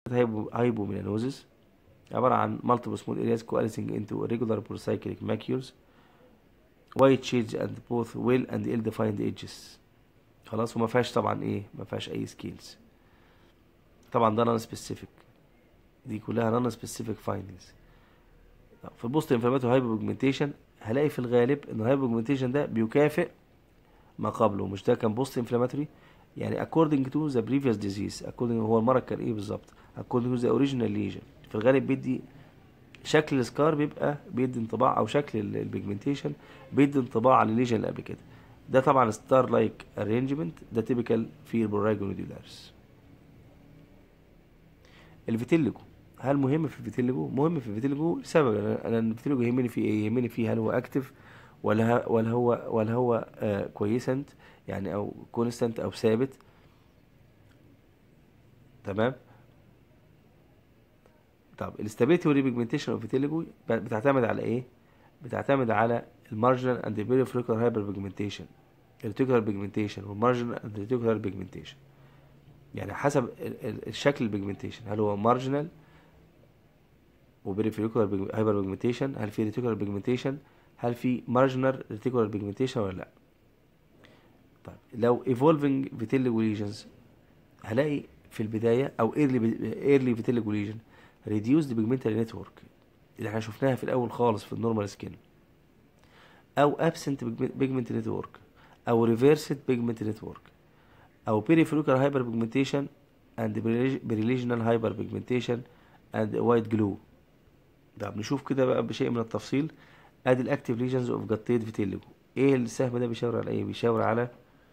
هايبوميلانوزيس عبارة عن multiple small areas coalescing into regular polycyclic macules white shades and both well and ill defined edges خلاص وما فيهاش طبعا ايه ما فيهاش اي سكيلز طبعا ده نون سبيسيفيك دي كلها نون سبيسيفيك فايندنجز في البوست انفلاماتوري هايبوبيجمنتيشن هلاقي في الغالب ان الهايبوبيجمنتيشن ده بيكافئ ما قبله مش ده كان بوست انفلاماتوري يعني according to the previous disease according هو المرض كان ايه بالظبط according to the original lesion في الغالب بيدي شكل السكار بيبقى بيدي انطباع او شكل البيجمنتيشن بيدي انطباع على الليجن اللي قبل كده ده طبعا ستار لايك ارينجمنت ده تيبيكال في البوراجو نوديولاريس الفيتيليجو هل مهم في الفيتيليجو مهم في الفيتيليجو لسبب انا أنا الفيتيليجو يهمني فيه ايه يهمني فيه هل هو اكتف ولا ه- ولا هو ولا هو آه كويسنت يعني او كونستنت او ثابت تمام طب الاستابيليتي والريبيجمنتيشن اوف فيتيليجو بتعتمد على ايه بتعتمد على المارجنال اند بيريفريكولار هايبر بيجمنتيشن الريتيكولار بيجمنتيشن والمارجنال اند ريتيكولار بيجمنتيشن يعني حسب ال- ال- الشكل البيجمنتيشن هل هو مارجنال وبيريفريكولار هايبر بيجمنتيشن هل في ريتيكولار بيجمنتيشن هل في مارجنال ريتيكولار بيجمنتيشن ولا لا طيب لو ايفولفنج فيتيليجو ليجنز هلاقي في البدايه او ايرلي ايرلي فيتيليجو ليجن ريديوسد بيجمنتال نتورك اللي احنا شفناها في الاول خالص في النورمال سكين او ابسنت بيجمنت نتورك او ريفيرسد بيجمنت نتورك او peripheral هايبر بيجمنتيشن اند بريليجنال هايبر بيجمنتيشن اند وايت جلو طب نشوف كده بقى بشيء من التفصيل ادي الاكتيف ليجنز اوف جاتيد فيتيليجو ايه السهم ده بيشاور على ايه بيشاور على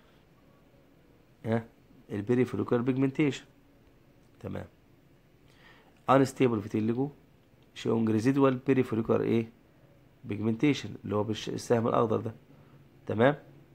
ها البيريفريكال بيجمنتيشن تمام unstable فيتيليجو showing residual peripheral ايه بيجمنتيشن اللي هو بالش- السهم الاخضر ده تمام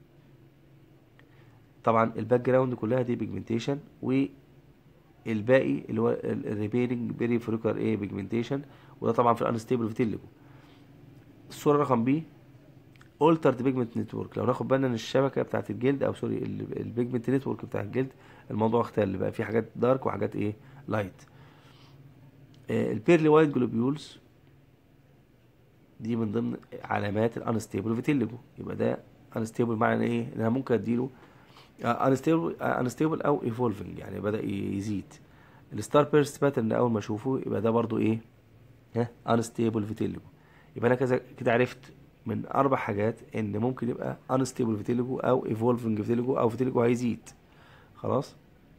طبعا الباك جراوند كلها دي بيجمنتيشن والباقي اللي هو الريبيرنج بيريفريكال ايه بيجمنتيشن وده طبعا في الانستيبل فيتيليجو الصوره رقم بي altered pigment network لو ناخد بالنا ان الشبكه بتاعت الجلد او سوري البيجمنت نتورك بتاع الجلد الموضوع اختل بقى في حاجات دارك وحاجات ايه لايت البيرلي وايت جلوبيولز دي من ضمن علامات الانستيبل فيتيليجو يبقى ده انستيبل معنى ايه ان انا ممكن اديله انستيبل انستيبل او ايفولفنج يعني بدا يزيد الستار بيرست باترن اول ما اشوفه يبقى ده برضو ايه ها انستيبل فيتيليجو يبقى انا كذا كده عرفت من اربع حاجات ان ممكن يبقى انستيبل فيتيليجو او ايفولفنج فيتيليجو او فيتيليجو هيزيد خلاص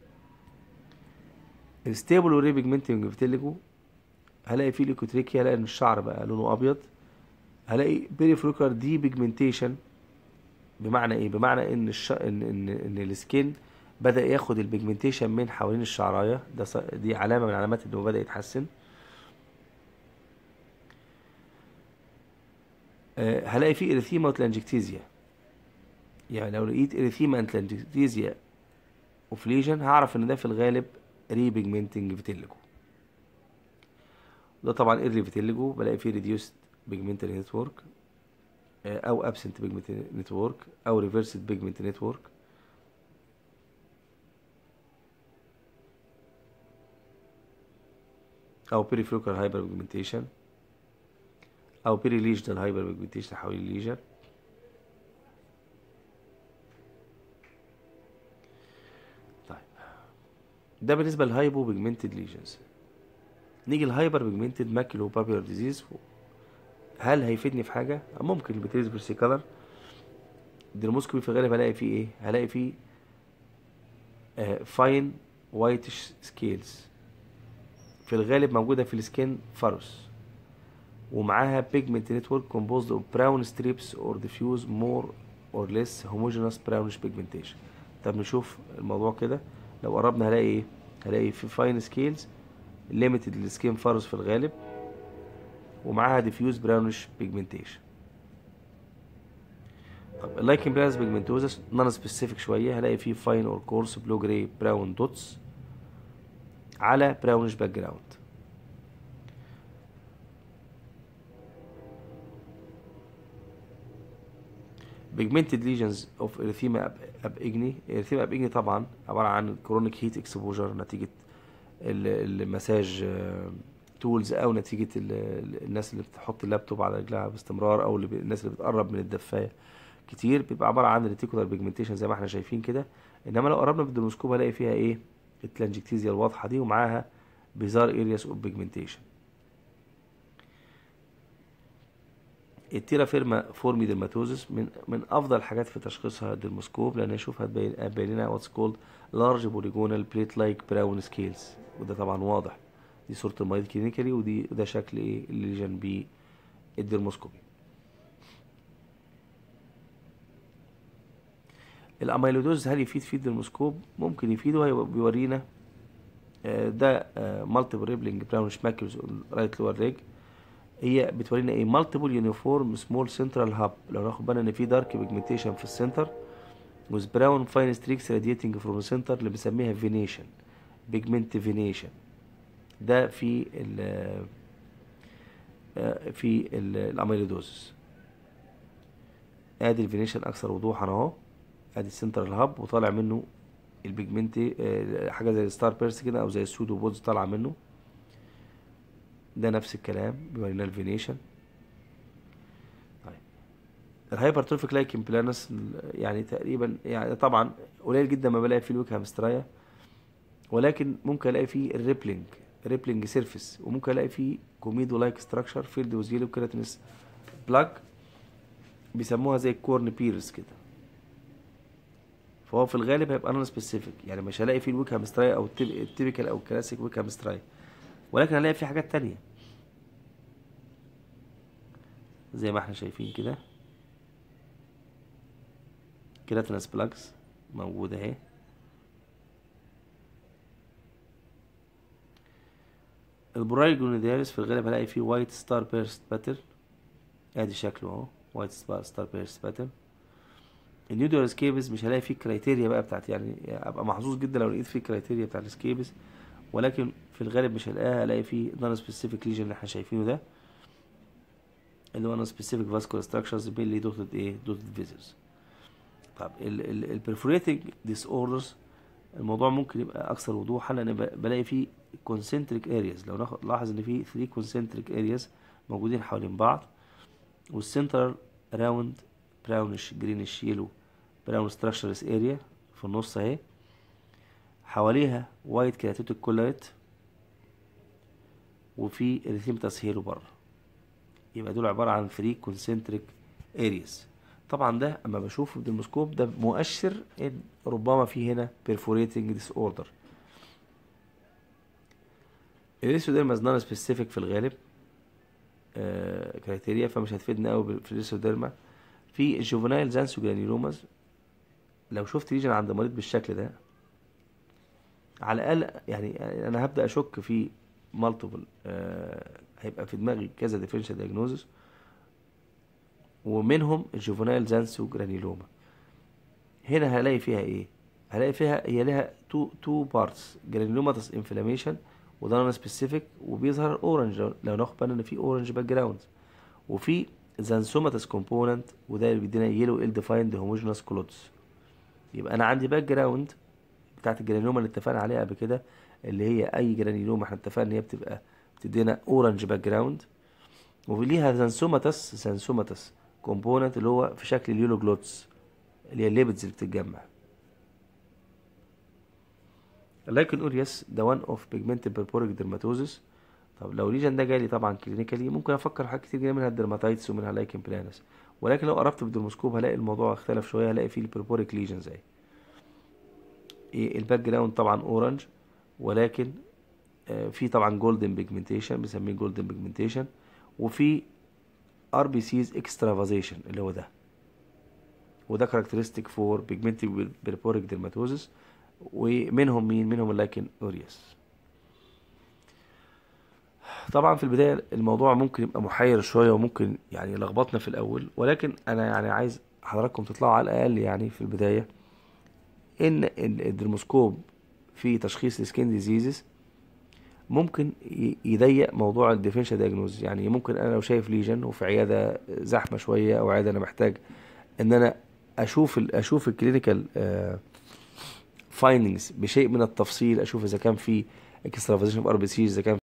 الستيبل وريبيجمنتنج فيتيليجو هلاقي فيه ليكوتريكيا هلاقي ان الشعر بقى لونه ابيض هلاقي بيريفريكولار دي بيجمنتيشن بمعنى ايه بمعنى ان الش... ان ان, إن السكين بدا ياخد البيجمنتيشن من حوالين الشعرايه ده ص... دي علامه من علامات انه بدا يتحسن آه هلاقي فيه اريثيما وتلانجكتيزيا يعني لو لقيت اريثيما وتلانجكتيزيا اوف ليجن هعرف ان ده في الغالب ريبيجمنتنج فيتيليجو ده طبعا ايرلي فيتيليجو بلاقي فيه ريديوست بيجمنتال نتورك او ابسنت بيجمنت نتورك او ريفرسد بيجمنت نتورك او بيريفلوكال هايبر بيجمنتيشن او بيري ليجنال هايبر بيجمنتيشن حوالين الليجن طيب ده بالنسبه للهايبو بيجمنتد ليجنز نيجي الهايبر بيجمنتد ماكيلو بابيلر ديزيز هل هيفيدني في حاجه ممكن البتريز برسيكالر الدرموسكوبي في الغالب هلاقي فيه ايه هلاقي فيه فاين وايتش سكيلز في الغالب موجوده في السكين فاروس ومعاها pigment network composed of brown strips or diffuse more or less homogeneous brownish pigmentation طب نشوف الموضوع كده لو قربنا هلاقي ايه هلاقي في fine scales limited للسكين فاروس في الغالب ومعاها diffuse brownish pigmentation طب اللايكن بلانس بيجمنتوزس نون سبيسيفيك شويه هلاقي فيه فاين اور كورس بلو جراي براون دوتس على براونش باك جراوند بيجمنتد ليجنز اوف اريثيما اب اجني اريثيما اب اجني طبعا عباره عن كرونيك هيت اكسبوجر نتيجه ال- المساج تولز او نتيجه ال- ال- الناس اللي بتحط اللابتوب على رجلها باستمرار او اللي بي- الناس اللي بتقرب من الدفايه كتير بيبقى عباره عن ريتيكولار بيجمنتيشن زي ما احنا شايفين كده انما لو قربنا بالدرموسكوب هلاقي فيها ايه التلانجكتيزيا الواضحه دي ومعاها بيزار ارياس اوف بيجمنتيشن التيرا فيرما فورمي ديرماتوزس من من افضل الحاجات في تشخيصها الدرموسكوب لان اشوف هتبين هتبين لنا واتس كولد لارج بوليجونال بليت لايك براون سكيلز وده طبعا واضح دي صوره المريض كلينيكالي ودي ده شكل ايه الليجن بي الدرموسكوبي الاميلودوز هل يفيد في الدرموسكوب ممكن يفيد وهي بيورينا آه، ده مالتيبل ريبلينج براونش ماكيوز رايت لور ريج هي بتورينا ايه مالتيبل يونيفورم سمول سنترال هاب لو ناخد بالنا ان في دارك بيجمنتيشن في السنتر with brown fine streaks radiating from the center اللي بنسميها فينيشن بيجمنت فينيشن ده في ال آه، في الاميلودوزس ادي الفينيشن اكثر وضوحا اهو ادي السنترال هاب وطالع منه البيجمنت آه، حاجه زي الستار بيرس كده او زي السودو بودز طالعه منه ده نفس الكلام بيورينا الفينيشن طيب الهايبرتروفيك لايكن بلانس يعني تقريبا يعني طبعا قليل جدا ما بلاقي فيه الوجه مستريح ولكن ممكن الاقي فيه الريبلينج ريبلينج سيرفيس وممكن الاقي فيه كوميدو لايك ستراكشر فيلد وزيلو كيراتينس بلاج بيسموها زي الكورن بيرز كده فهو في الغالب هيبقى نون سبيسيفيك يعني مش هلاقي فيه الوجه مستريح او التيب- التيبيكال او الكلاسيك وجه مستريح ولكن هنلاقي فيه حاجات تانية زي ما احنا شايفين كده كيراتينس بلاجز موجودة اهي البراي جونيدياليس في الغالب هلاقي فيه وايت ستار بيرست باترن ادي شكله اهو وايت ستار بيرست باترن النيوديال سكيبس مش هلاقي فيه كرايتيريا بقى بتاعت يعني ابقى محظوظ جدا لو لقيت فيه كرايتيريا بتاعت السكيبس ولكن في الغالب مش هلاقيها هلاقي فيه نون سبيسيفيك ليجن اللي احنا شايفينه ده اللي هو نون سبيسيفيك فاسكولار ستراكشرز مينلي دوتد ايه دوتد فيزرز طب البرفوريتنج ديس اوردرز الموضوع ممكن يبقى اكثر وضوحا لان ب- بلاقي فيه كونسنتريك ارياز لو ناخد لاحظ ان في 3 كونسنتريك ارياز موجودين حوالين بعض والسنترال راوند براونش جرينش يلو براون ستراكشرز اريا في النص اهي حواليها وايت كيراتيتك كولايت وفي اريثيمتاس هيلو بره يبقى دول عبارة عن 3 كونسنتريك ارياز طبعا ده اما بشوفه بالدرموسكوب ده مؤشر ان ربما في هنا perforating disorder الريسوديرما نون سبيسيفيك في الغالب آه كريتيريا فمش هتفيدنا قوي في الريسوديرما في الجوفنايل زانسو جرانيولوماز لو شفت ليجن عند مريض بالشكل ده على الاقل يعني انا هبدا اشك في مالتيبل آه هيبقى في دماغي كذا ديفرنشال دايجنوزس ومنهم الجوفنايل زانسو جرانيولوما هنا هلاقي فيها ايه هلاقي فيها هي لها تو تو بارتس جرانيولوماتس انفلاميشن وده نون سبيسيفيك وبيظهر اورنج لو- لو ناخد بالنا ان في اورنج باك جراوند وفي زانسوماتس كومبوننت وده اللي بيدينا يلو ال ديفايند هوموجينوس كلوتس يبقى انا عندي باك جراوند بتاعت الجرانيوما اللي اتفقنا عليها قبل كده اللي هي اي جرانيوما احنا اتفقنا ان هي بتبقى بتدينا اورنج باك جراوند وليها زانسوماتس زانسوماتس كومبوننت اللي هو في شكل اليولو جلوتس اللي هي الليبيدز اللي بتتجمع لكن اورياس ده وان اوف بيجمنت بيربوريك ديرماتوزس طب لو ليجن ده جالي طبعا كلينيكالي ممكن افكر في حاجات كتير جدا منها الدرماتايتس ومنها لايكن بلانس ولكن لو قربت بالدرموسكوب هلاقي الموضوع اختلف شويه هلاقي فيه البيربوريك ليجن زي إيه الباك جراوند طبعا اورنج ولكن آه، في طبعا جولدن بيجمنتيشن بنسميه جولدن بيجمنتيشن وفي ار بي سيز اكسترافازيشن اللي هو ده وده كاركترستيك فور بيجمنتي بيربوريك ديرماتوزس ومنهم مين منهم اللايكن اوريوس طبعا في البدايه الموضوع ممكن يبقى محير شويه وممكن يعني يلخبطنا في الاول ولكن انا يعني عايز حضراتكم تطلعوا على الاقل يعني في البدايه ان ال- الدرموسكوب في تشخيص السكين ديزيزز ممكن ي- يضيق موضوع الديفرنشال دايجنوز يعني ممكن انا لو شايف ليجن وفي عياده زحمه شويه او عياده انا محتاج ان انا اشوف ال اشوف الكلينيكال فايندنجز بشيء من التفصيل اشوف اذا كان في extravasation of RBC إذا كان